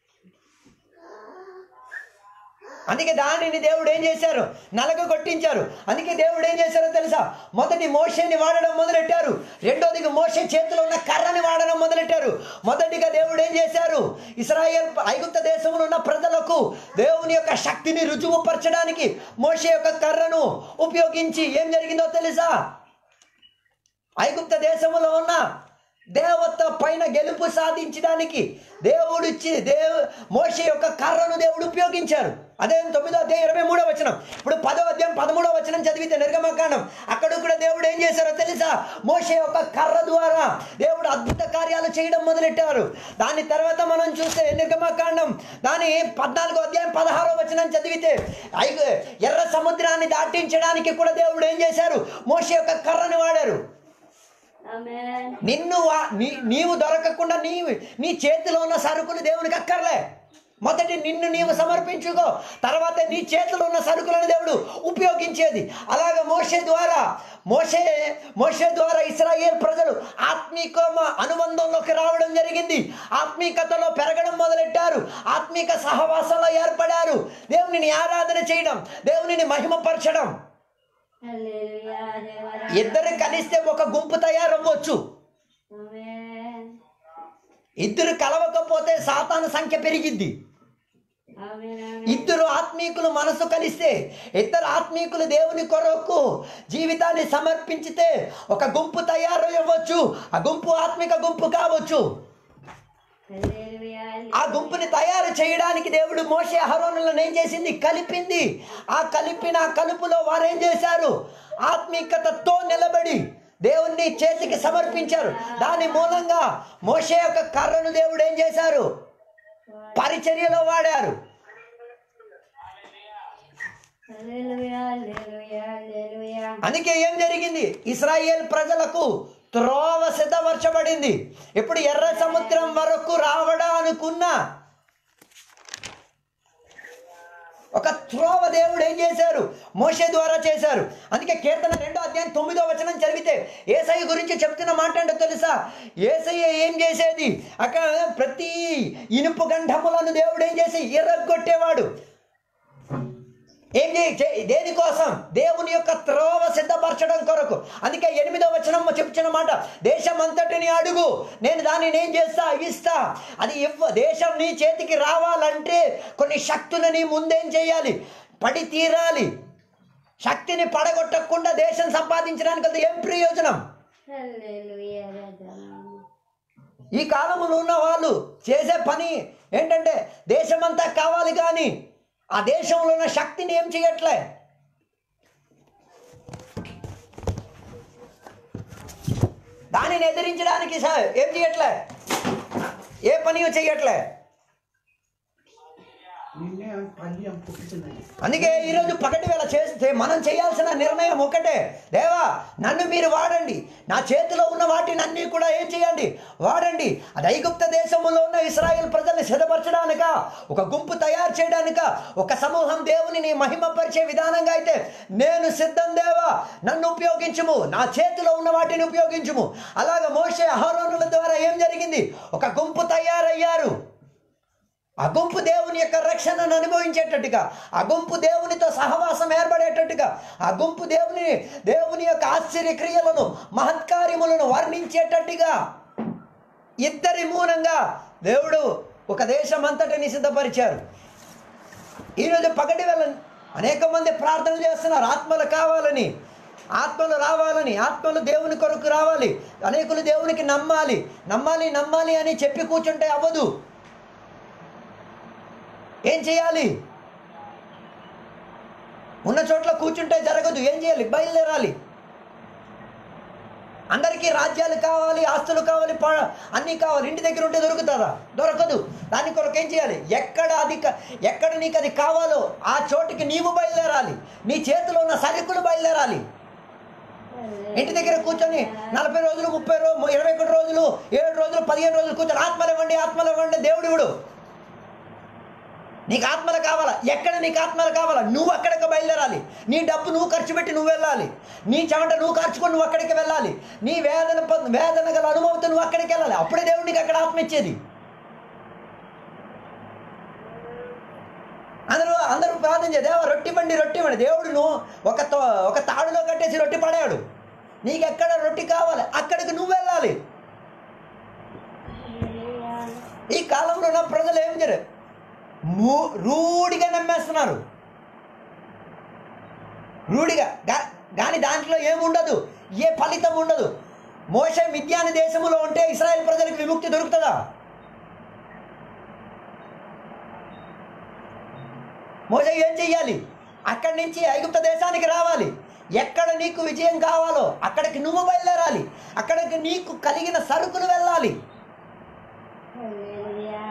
అందుకే దానిని దేవుడు ఏం చేశారు నలగ కొట్టించారు అందుకే దేవుడు ఏం చేశారో తెలుసా మొదటి మోషేని వాడడం మొదలెట్టారు రెండోదిగా మోషే చేతిలో ఉన్న కర్రని వాడడం మొదలెట్టారు మొదటిగా దేవుడు ఏం చేశారు ఇస్రాయేల్ ఐగుప్త దేశంలో ఉన్న ప్రజలకు దేవుని యొక్క శక్తిని రుజువుపరచడానికి మోషే యొక్క కర్రను ఉపయోగించి ఏం జరిగిందో తెలుసా ఐగుప్త దేశంలో ఉన్న దేవత పైన గెలుపు సాధించడానికి దేవుడు ఇచ్చి దేవు మోషే యొక్క కర్రను దేవుడు ఉపయోగించారు అదే తొమ్మిదో అధ్యాయం ఇరవై మూడో వచనం ఇప్పుడు పదో అధ్యాయం పదమూడో వచనం చదివితే నిర్గమకాండం అక్కడ కూడా దేవుడు ఏం చేశారో తెలుసా మోషే యొక్క కర్ర ద్వారా దేవుడు అద్భుత కార్యాలు చేయడం మొదలెట్టారు దాని తర్వాత మనం చూస్తే నిర్గమకాండం దాని పద్నాలుగో అధ్యాయం పదహారో వచనం చదివితే ఐగు ఎర్ర సముద్రాన్ని దాటించడానికి కూడా దేవుడు ఏం చేశారు మోషే యొక్క కర్రని వాడారు ఆమేన్ నిన్ను వా- నీ- నీవు దొరకకుండా నీవు నీ చేతిలో ఉన్న సరుకులు దేవునికి అక్కర్లే మొదటి నిన్ను నీవు సమర్పించుకో తర్వాత నీ చేతిలో ఉన్న సరుకులను దేవుడు ఉపయోగించేది అలాగ మోషే ద్వారా మోషే మోషే ద్వారా ఇస్రాయేల్ ప్రజలు ఆత్మీక అనుబంధంలోకి రావడం జరిగింది ఆత్మీకతలో పెరగడం మొదలెట్టారు ఆత్మీక సహవాసంలో ఏర్పడారు దేవునిని ఆరాధన చేయడం దేవునిని మహిమపరచడం హల్లెలూయా దేవరా ఇద్దరు కలిస్తే ఒక గుంపు తయారవ్వచ్చు ఆమేన్ ఇద్దరు కలవకపోతే సాతాను సంఖ్య పెరిగిద్ది ఆమేన్ ఆమేన్ ఇద్దరు ఆత్మీకులు మనసు కలిస్తే ఇద్దరు ఆత్మీకులు దేవుని కొరకు జీవితాన్ని సమర్పించితే ఒక గుంపు తయారయ్యవచ్చు ఆ గుంపు ఆత్మిక గుంపు కావచ్చు హల్లెలూయా ఆ గుంపుని తయారు చేయడానికి దేవుడు మోసే హరోనులను ఏం చేసింది కలిపింది ఆ కలిపిన ఆ కలుపులో వారు ఏం చేశారు ఆత్మీకతతో నిలబడి దేవుణ్ణి చేతికి సమర్పించారు దాని మూలంగా మోసే యొక్క కర్రను దేవుడు ఏం చేశారు పరిచర్యలో వాడారు హల్లెలూయా హల్లెలూయా హల్లెలూయా అందుకే ఏం జరిగింది ఇస్రాయేల్ ప్రజలకు త్రోవ సిద్ధపరచబడింది ఇప్పుడు ఎర్ర సముద్రం వరకు రావడానుకున్న ఒక త్రోవ దేవుడు ఏం చేశారు మోషే ద్వారా చేశారు అందుకే కీర్తన రెండో అధ్యాయం తొమ్మిదో వచనం చదివితే ఏసఐ గురించి చెప్తున్న మాట ఏంటో తెలుసా ఏసయ్య ఏం చేసేది అక్కడ ప్రతి ఇనుపు గంధములను దేవుడు ఏం చేసి ఎర్రగొట్టేవాడు ఏం చేయి చే- దేనికోసం దేవుని యొక్క త్రోవ సిద్ధపరచడం కొరకు అందుకే ఎనిమిదో వచనం చెప్తున్న మాట దేశం అంతటిని అడుగు నేను దానిని ఏం చేస్తా ఇస్తా అది ఇవ్వ దేశం నీ చేతికి రావాలంటే కొన్ని శక్తులు నీ ముందేం చేయాలి పడి తీరాలి శక్తిని పడగొట్టకుండా దేశం సంపాదించడానికి అది ఏం ప్రయోజనం హల్లెలూయా రాజా ఈ కాలంలో ఉన్న వాళ్ళు చేసే పని ఏంటంటే దేశమంతా కావాలి కానీ ఆ దేశంలో ఉన్న శక్తిని ఏం చేయట్లే దానిని ఎదిరించడానికి స- ఏం చేయట్లే ఏ పని చేయట్లే నిన్నే పల్లి పుట్టించిందండి అందుకే ఈరోజు పగటి వేళ చేస్తే మనం చేయాల్సిన నిర్ణయం ఒకటే దేవా నన్ను మీరు వాడండి నా చేతిలో ఉన్న వాటిని అన్నీ కూడా ఏం చేయండి వాడండి అది ఐగుప్త దేశంలో ఉన్న ఇస్రాయేల్ ప్రజల్ని సిద్ధపరచడానిక ఒక గుంపు తయారు చేయడానిక ఒక సమూహం దేవుని మహిమపరిచే విధానంగా అయితే నేను సిద్ధం దేవా నన్ను ఉపయోగించుము నా చేతిలో ఉన్న వాటిని ఉపయోగించుము అలాగ మోసే అహరోనుల ద్వారా ఏం జరిగింది ఒక గుంపు తయారయ్యారు ఆ గుంపు దేవుని యొక్క రక్షణను అనుభవించేటట్టుగా ఆ గుంపు దేవునితో సహవాసం ఏర్పడేటట్టుగా ఆ గుంపు దేవుని దేవుని యొక్క ఆశ్చర్య క్రియలను మహత్కార్యములను వర్ణించేటట్టుగా ఇద్దరి మూలంగా దేవుడు ఒక దేశం అంతటిని సిద్ధపరిచారు ఈరోజు పగటి వేళ అనేక మంది ప్రార్థన చేస్తున్నారు ఆత్మలు కావాలని ఆత్మలు రావాలని ఆత్మలు దేవుని కొరకు రావాలి అనేకులు దేవునికి నమ్మాలి నమ్మాలి నమ్మాలి అని చెప్పి కూర్చుంటే అవ్వదు ఏం చేయాలి ఉన్న చోట్ల కూర్చుంటే జరగదు ఏం చేయాలి బయలుదేరాలి అందరికీ రాజ్యాలు కావాలి ఆస్తులు కావాలి ప- అన్నీ కావాలి ఇంటి దగ్గర ఉంటే దొరుకుతుందా దొరకదు దాని కొరకు ఏం చేయాలి ఎక్కడ అది క- ఎక్కడ నీకు అది కావాలో ఆ చోటికి నీవు బయలుదేరాలి నీ చేతిలో ఉన్న సరుకులు బయలుదేరాలి ఇంటి దగ్గర కూర్చొని నలభై రోజులు ముప్పై రోజులు ఇరవై ఒకటి రోజులు ఏడు రోజులు పదిహేను రోజులు కూర్చొని ఆత్మలు ఇవ్వండి ఆత్మలు ఇవ్వండి దేవుడు ఇవ్వడు నీకు ఆత్మలు కావాలా ఎక్కడ నీకు ఆత్మలు కావాలా నువ్వు అక్కడికి బయలుదేరాలి నీ డబ్బు నువ్వు ఖర్చు పెట్టి నువ్వు వెళ్ళాలి నీ చెమట నువ్వు ఖర్చుకొని నువ్వు అక్కడికి వెళ్ళాలి నీ వేదన పొంద- వేదన గల అనుభవంతో నువ్వు అక్కడికి వెళ్ళాలి అప్పుడే దేవుడు నీకు అక్కడ ఆత్మ ఇచ్చేది అందరూ అందరూ ప్రార్థన చేయ దేవా రొట్టి బండి రొట్టి బండి దేవుడు నువ్వు ఒక తో- ఒక తాడులో కట్టేసి రొట్టి పడాడు నీకు ఎక్కడ రొట్టి కావాలి అక్కడికి నువ్వు వెళ్ళాలి ఈ కాలంలో ఉన్న ప్రజలు ఏం చేయరు మూ- రూఢిగా నమ్మేస్తున్నారు రూఢిగా గా- కానీ దాంట్లో ఏముండదు ఏ ఫలితం ఉండదు మోసే మిథ్యాని దేశములో ఉంటే ఇస్రాయేల్ ప్రజలకు విముక్తి దొరుకుతుందా మోసే ఏం చెయ్యాలి అక్కడి నుంచి ఐగుప్త దేశానికి రావాలి ఎక్కడ నీకు విజయం కావాలో అక్కడికి నువ్వు బయలుదేరాలి అక్కడికి నీకు కలిగిన సరుకులు వెళ్ళాలి హల్లెలూయా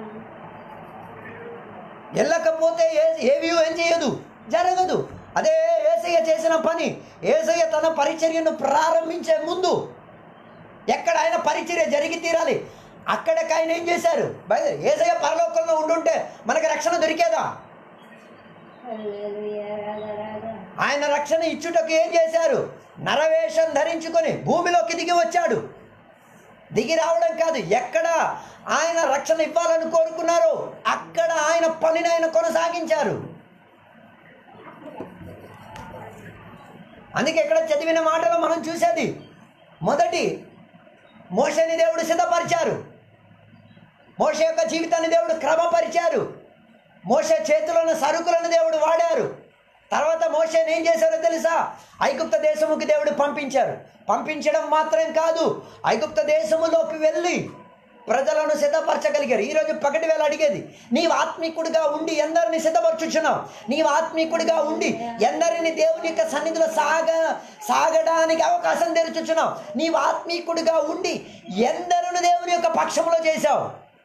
వెళ్ళకపోతే ఏ ఏవి ఏం చేయదు జరగదు అదే ఏసయ్య చేసిన పని ఏసయ్య తన పరిచర్యను ప్రారంభించే ముందు ఎక్కడ ఆయన పరిచర్య జరిగి తీరాలి అక్కడికి ఆయన ఏం చేశారు బయట ఏసయ్య పరలోకంలో ఉండుంటే మనకి రక్షణ దొరికేదా హల్లెలూయా రాజా రాజా ఆయన రక్షణ ఇచ్చుటకు ఏం చేశారు నరవేషం ధరించుకొని భూమిలోకి దిగి వచ్చాడు దిగి రావడం కాదు ఎక్కడ ఆయన రక్షణ ఇవ్వాలని కోరుకున్నారో అక్కడ ఆయన పనిని ఆయన కొనసాగించారు అందుకే ఇక్కడ చదివిన మాటలో మనం చూసేది మొదటి మోషని దేవుడు సిద్ధపరిచారు మోష యొక్క జీవితాన్ని దేవుడు క్రమపరిచారు మోష చేతిలో ఉన్న సరుకులను దేవుడు వాడారు తర్వాత మోషని ఏం చేశారో తెలుసా ఐగుప్త దేశముకి దేవుడు పంపించారు పంపించడం మాత్రం కాదు ఐగుప్త దేశములోకి వెళ్ళి ప్రజలను సిద్ధపరచగలిగారు ఈరోజు పగటి వేళ అడిగేది నీవు ఆత్మీకుడిగా ఉండి ఎందరిని సిద్ధపరచుచున్నావు నీవు ఆత్మీకుడిగా ఉండి ఎందరిని దేవుని యొక్క సన్నిధిలో సాగ సాగడానికి అవకాశం తెరుచుచున్నావు నీవు ఆత్మీకుడిగా ఉండి ఎందరిని దేవుని యొక్క పక్షంలో చేశావు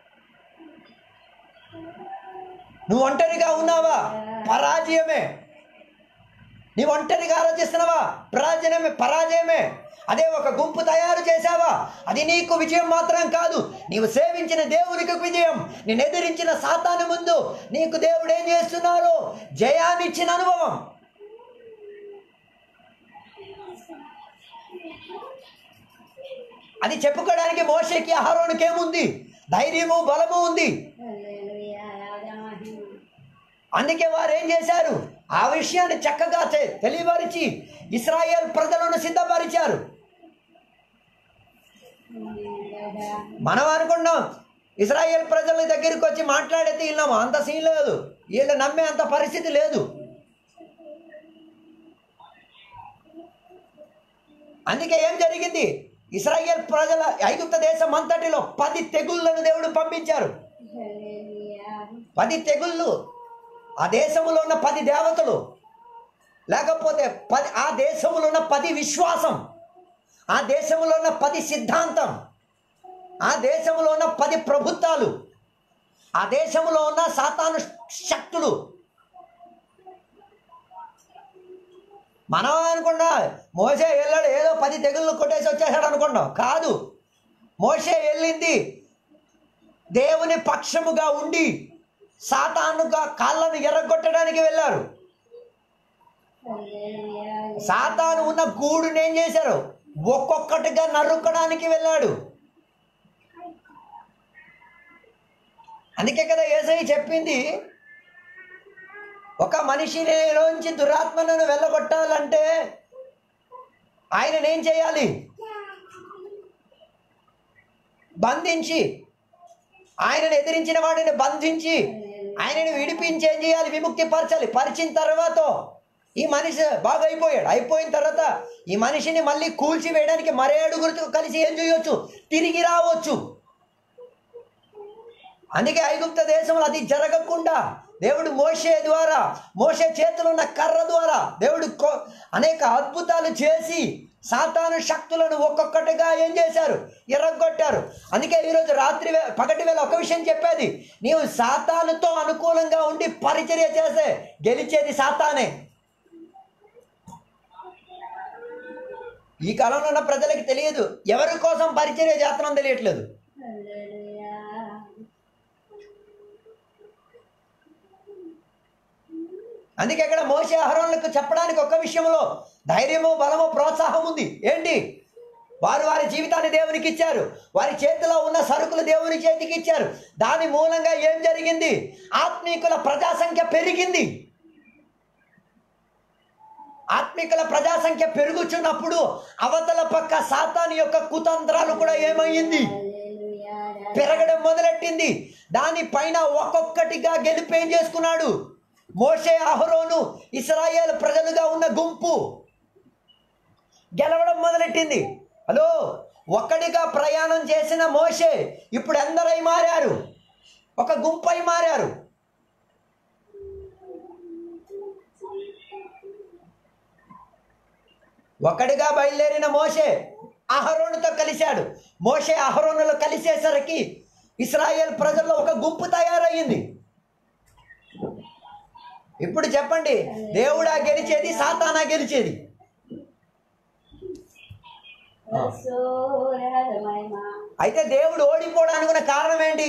నువ్వు ఒంటరిగా ఉన్నావా పరాజయమే నీవు ఒంటరిగా ఆలోచిస్తున్నావా పరాజయమే పరాజయమే అదే ఒక గుంపు తయారు చేశావా అది నీకు విజయం మాత్రం కాదు నీవు సేవించిన దేవునికి విజయం నేను ఎదిరించిన సాతాను ముందు నీకు దేవుడు ఏం చేస్తున్నారు జయాన్ని ఇచ్చిన అనుభవం అది చెప్పుకోవడానికి మోషకి అహరోనికి ఏముంది ధైర్యము బలము ఉంది హల్లెలూయా రాజా మహిమ అందుకే వారు ఏం చేశారు ఆ విషయాన్ని చక్కగా తె- తెలియపరిచి ఇస్రాయేల్ ప్రజలను సిద్ధపరిచారు రాజా మనం అనుకున్నాం ఇస్రాయేల్ ప్రజల దగ్గరికి వచ్చి మాట్లాడితే విన్నాము అంత సీన్ లేదు వీళ్ళు నమ్మే అంత పరిస్థితి లేదు అందుకే ఏం జరిగింది ఇస్రాయేల్ ప్రజల ఐగుప్త దేశం అంతటిలో పది తెగుళ్ళను దేవుడు పంపించారు హల్లెలూయా పది తెగుళ్ళు ఆ దేశంలో ఉన్న పది దేవతలు లేకపోతే పది ఆ దేశంలో ఉన్న పది విశ్వాసం ఆ దేశంలో ఉన్న పది సిద్ధాంతం ఆ దేశంలో ఉన్న పది ప్రభుత్వాలు ఆ దేశంలో ఉన్న సాతాను శక్తులు మనం అనుకున్నా మోసే వెళ్ళాడు ఏదో పది తెగుళ్ళు కొట్టేసి వచ్చేసాడు అనుకున్నాం కాదు మోసే వెళ్ళింది దేవుని పక్షముగా ఉండి సాతానుగా కాళ్ళను ఎర్రగొట్టడానికి వెళ్ళారు హల్లెలూయా సాతాను ఉన్న గూడుని ఏం చేశారు ఒక్కొక్కటిగా నరుక్కడానికి వెళ్ళాడు అందుకే కదా ఏసై చెప్పింది ఒక మనిషిలోంచి దురాత్మను వెళ్ళగొట్టాలంటే ఆయనను ఏం చేయాలి బంధించి ఆయనను ఎదిరించిన వాడిని బంధించి ఆయనను విడిపించి ఏం చేయాలి విముక్తి పరచాలి పరిచిన తర్వాత ఈ మనిషి బాగా అయిపోయాడు అయిపోయిన తర్వాత ఈ మనిషిని మళ్ళీ కూల్చి వేయడానికి మరే అడుగురితో కలిసి ఏం చేయొచ్చు తిరిగి రావచ్చు అందుకే ఐగుప్త దేశంలో అది జరగకుండా దేవుడు మోషే ద్వారా మోషే చేతిలో ఉన్న కర్ర ద్వారా దేవుడు కొ- అనేక అద్భుతాలు చేసి సాతాను శక్తులను ఒక్కొక్కటిగా ఏం చేశారు ఎర్రగొట్టారు అందుకే ఈరోజు రాత్రి వే- పగటి వేళ ఒక విషయం చెప్పేది నీవు సాతానుతో అనుకూలంగా ఉండి పరిచర్య చేసే గెలిచేది సాతానే ఈ కాలంలో ఉన్న ప్రజలకి తెలియదు ఎవరి కోసం పరిచర్య చేస్తున్నాం తెలియట్లేదు హల్లెలూయా అందుకే ఇక్కడ మోసే అహరోన్లకు చెప్పడానికి ఒక్క విషయంలో ధైర్యము బలము ప్రోత్సాహం ఉంది ఏంటి వారు వారి జీవితాన్ని దేవునికి ఇచ్చారు వారి చేతిలో ఉన్న సరుకులు దేవుని చేతికి ఇచ్చారు దాని మూలంగా ఏం జరిగింది ఆత్మీకుల ప్రజా సంఖ్య పెరిగింది ఆత్మికుల ప్రజా సంఖ్య పెరుగుచున్నప్పుడు అవతల పక్క సాతాను యొక్క కుతంత్రాలు కూడా ఏమయ్యింది హల్లెలూయా పెరగడం మొదలెట్టింది దానిపైన ఒక్కొక్కటిగా గెలిపేం చేసుకున్నాడు మోషే అహరోను ఇస్రాయేల్ ప్రజలుగా ఉన్న గుంపు గెలవడం మొదలెట్టింది హలో ఒక్కడిగా ప్రయాణం చేసిన మోషే ఇప్పుడు ఎందరై మారారు ఒక గుంపై మారారు ఒకడిగా బయలుదేరిన మోషే అహరోనుతో కలిశాడు మోషే అహరోనులో కలిసేసరికి ఇస్రాయేల్ ప్రజల్లో ఒక గుంపు తయారయ్యింది ఇప్పుడు చెప్పండి దేవుడా గెలిచేది సాతానా గెలిచేది రసూరద మహిమ అయితే దేవుడు ఓడిపోవడానికి ఉన్న కారణం ఏంటి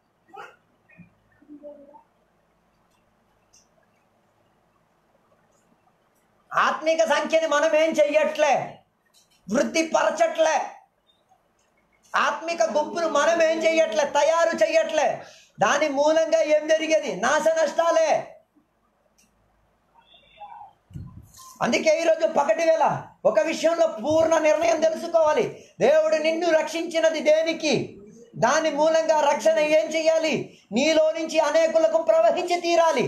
ఆత్మిక సంఖ్యని మనం ఏం చెయ్యట్లే వృద్ధిపరచట్లే ఆత్మిక గుంపును మనం ఏం చెయ్యట్లే తయారు చెయ్యట్లే దాని మూలంగా ఏం జరిగేది నాశ నష్టాలే అందుకే ఈరోజు పగటి వేళ ఒక విషయంలో పూర్ణ నిర్ణయం తెలుసుకోవాలి దేవుడు నిన్ను రక్షించినది దేనికి దాని మూలంగా రక్షణ ఏం చేయాలి నీలో నుంచి అనేకులకు ప్రవహించి తీరాలి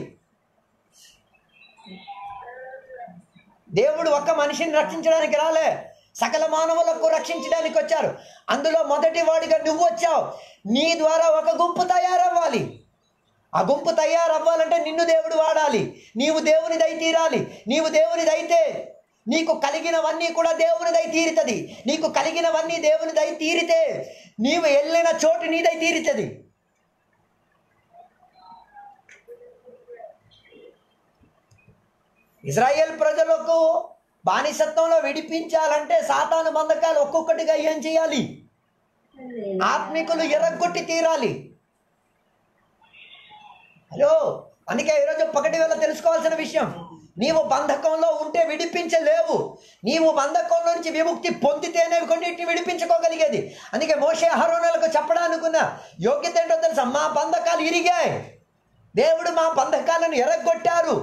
దేవుడు ఒక్క మనిషిని రక్షించడానికి రాలే సకల మానవులకు రక్షించడానికి వచ్చారు అందులో మొదటి వాడిగా నువ్వు వచ్చావు నీ ద్వారా ఒక గుంపు తయారవ్వాలి ఆ గుంపు తయారవ్వాలంటే నిన్ను దేవుడు వాడాలి నీవు దేవునిదై తీరాలి నీవు దేవునిదైతే నీకు కలిగినవన్నీ కూడా దేవునిదై తీరుతుంది నీకు కలిగినవన్నీ దేవునిదై తీరితే నీవు వెళ్ళిన చోటు నీదై తీరుతుంది ఇజ్రాయేల్ ప్రజలకు బానిసత్వంలో విడిపించాలంటే సాతాను బంధకాలు ఒక్కొక్కటిగా ఏం చేయాలి ఆత్మికులు ఎర్రగొట్టి తీరాలి హలో అందుకే ఈరోజు పగటి వేళ తెలుసుకోవాల్సిన విషయం నీవు బంధకంలో ఉంటే విడిపించలేవు నీవు బంధకం నుంచి విముక్తి పొందితేనే కొన్నిటిని విడిపించుకోగలిగేది అందుకే మోషే హరోనలకు చెప్పడానుకున్న యోగ్యత ఏంటో తెలుసా మా బంధకాలు ఇరిగాయి దేవుడు మా బంధకాలను ఎరగొట్టారు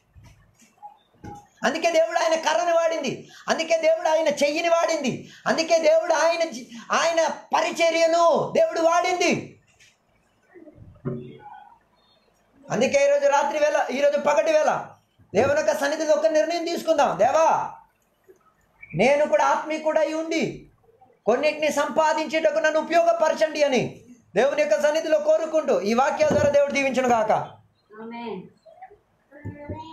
అందుకే దేవుడు ఆయన కర్రను వాడింది అందుకే దేవుడు ఆయన చెయ్యిని వాడింది అందుకే దేవుడు ఆయన జీ- ఆయన పరిచర్యను దేవుడు వాడింది అందుకే ఈరోజు రాత్రి వేళ ఈరోజు పగటి వేళ దేవుని యొక్క సన్నిధిలో ఒక నిర్ణయం తీసుకుందాం దేవా నేను కూడా ఆత్మీకుడై ఉండి కొన్నిటిని సంపాదించేటకు నన్ను ఉపయోగపరచండి అని దేవుని యొక్క సన్నిధిలో కోరుకుంటూ ఈ వాక్యాల ద్వారా దేవుడు దీవించను గాక ఆమెన్